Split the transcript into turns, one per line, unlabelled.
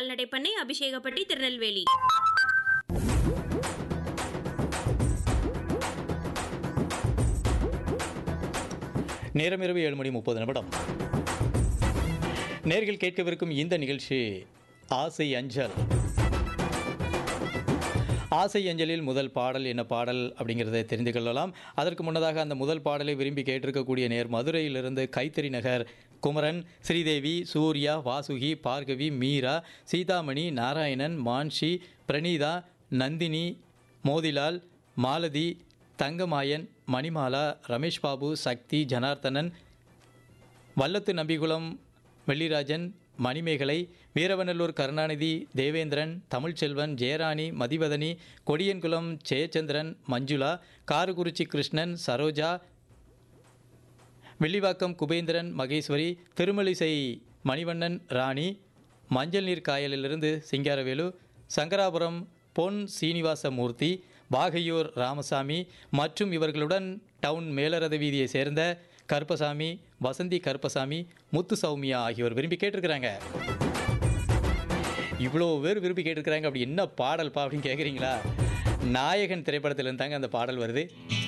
கால்நடை பண்ணை அபிஷேகப்பட்டி திருநெல்வேலி
நேரம் இரவு ஏழு மணி முப்பது நிமிடம் நேர்கள் கேட்கவிருக்கும் இந்த நிகழ்ச்சி ஆசை அஞ்சல் ஆசை அஞ்சலில் முதல் பாடல் என்ன பாடல் அப்படிங்கிறதை தெரிந்து கொள்ளலாம் அதற்கு முன்னதாக அந்த முதல் பாடலை விரும்பி கேட்டிருக்கக்கூடிய நேர் மதுரையிலிருந்து கைத்தறி நகர் குமரன் ஸ்ரீதேவி சூர்யா வாசுகி பார்கவி மீரா சீதாமணி நாராயணன் மான்ஷி பிரணீதா நந்தினி மோதிலால் மாலதி தங்கமாயன் மணிமாலா ரமேஷ் பாபு சக்தி ஜனார்த்தனன் வல்லத்து நம்பிகுளம் வெள்ளிராஜன் மணிமேகலை வீரவநல்லூர் கருணாநிதி தேவேந்திரன் தமிழ்ச்செல்வன் ஜெயராணி மதிவதனி கொடியன்குளம் ஜெயச்சந்திரன் மஞ்சுளா காரகுறிச்சி கிருஷ்ணன் சரோஜா வெள்ளிவாக்கம் குபேந்திரன் மகேஸ்வரி திருமலிசை மணிவண்ணன் ராணி மஞ்சள் நீர் காயலிலிருந்து சிங்காரவேலு சங்கராபுரம் பொன் சீனிவாசமூர்த்தி பாகையூர் ராமசாமி மற்றும் இவர்களுடன் டவுன் மேலரத வீதியை சேர்ந்த கருப்பசாமி வசந்தி கருப்பசாமி முத்து சௌமியா ஆகியோர் விரும்பி கேட்டிருக்கிறாங்க இவ்வளோ பேர் விரும்பி கேட்டிருக்கிறாங்க அப்படி என்ன பாடல்ப்பா அப்படின்னு கேட்குறீங்களா நாயகன் திரைப்படத்தில் இருந்தாங்க அந்த பாடல் வருது